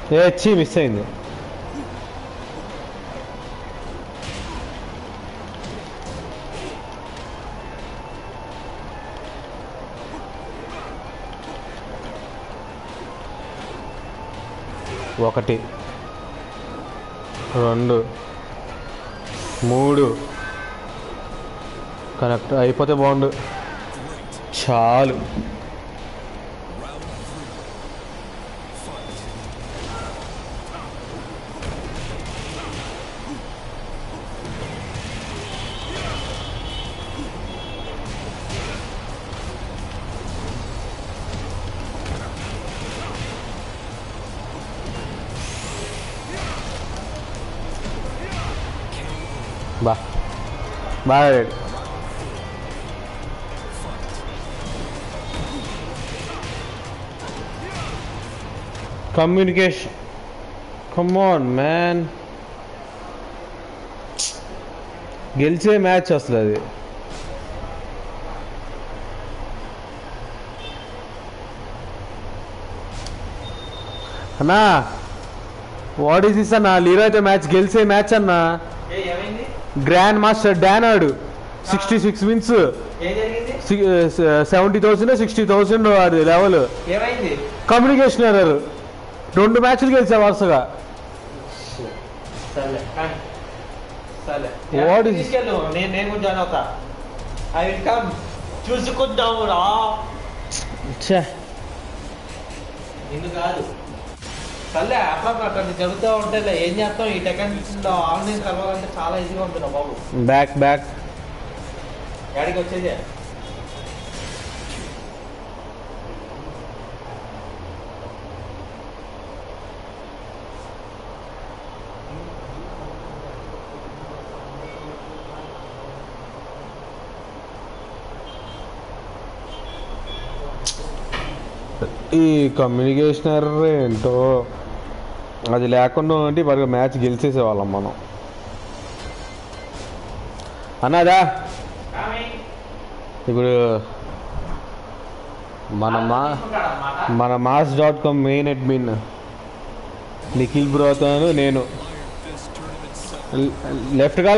ఏ వచ్చి మిస్ అయింది ఒకటి రెండు మూడు కనెక్ట్ అయిపోతే బాగుండు చాలు బా బాగా ఆడాడు. కమ్యూనికేషన్ కమ్ ఆన్ మ్యాన్ గెలిచే మ్యాచ్ అసలు అది అన్నా వాట్ ఈస్ దిస్ అన్న లీరోతో మ్యాచ్ గెలిచే మ్యాచ్ అన్నా ఏ ఏమైంది గ్రాండ్ మాస్టర్ డాన్ ఆడు సిక్స్టీ సిక్స్ విన్స్ ఏం జరిగింది సెవెంటీ థౌసండ్ సిక్స్టీ థౌసండ్ అది లెవెల్ ఏమైంది కమ్యూనికేషన్ ఎర్రర్ రెండు మ్యాచ్లు గెలిచా వరుసగా సర్లే కానీ. సర్లే What is- తీసుకెళ్ళు నేను నేను కూడా జాయిన్ అవుతా ఐ విల్ కమ్ చూసుకుందాము రా ఛే నిన్ను కాదు సర్లే అట్లా అట్లా జరుగుతూ ఉంటే ఏం చేస్తాం ఈ టెక్నాలజీలో ఆన్లైన్ కలవాలంటే చాలా ఈజీగా ఉంటుంది బాబు బ్యాక్ బ్యాక్ గాడికి వచ్చేదే ఈ కమ్యూనికేషన్ ఎర్రర్ ఏంటో అది లేకుండా ఉంటే మరి మ్యాచ్ గెలిచేసేవాళ్ళం మనం అన్నదా ఇప్పుడు మన మా మన mass dot com main admin Nikhil బ్రోతోను నేను లెఫ్ట్ కాల్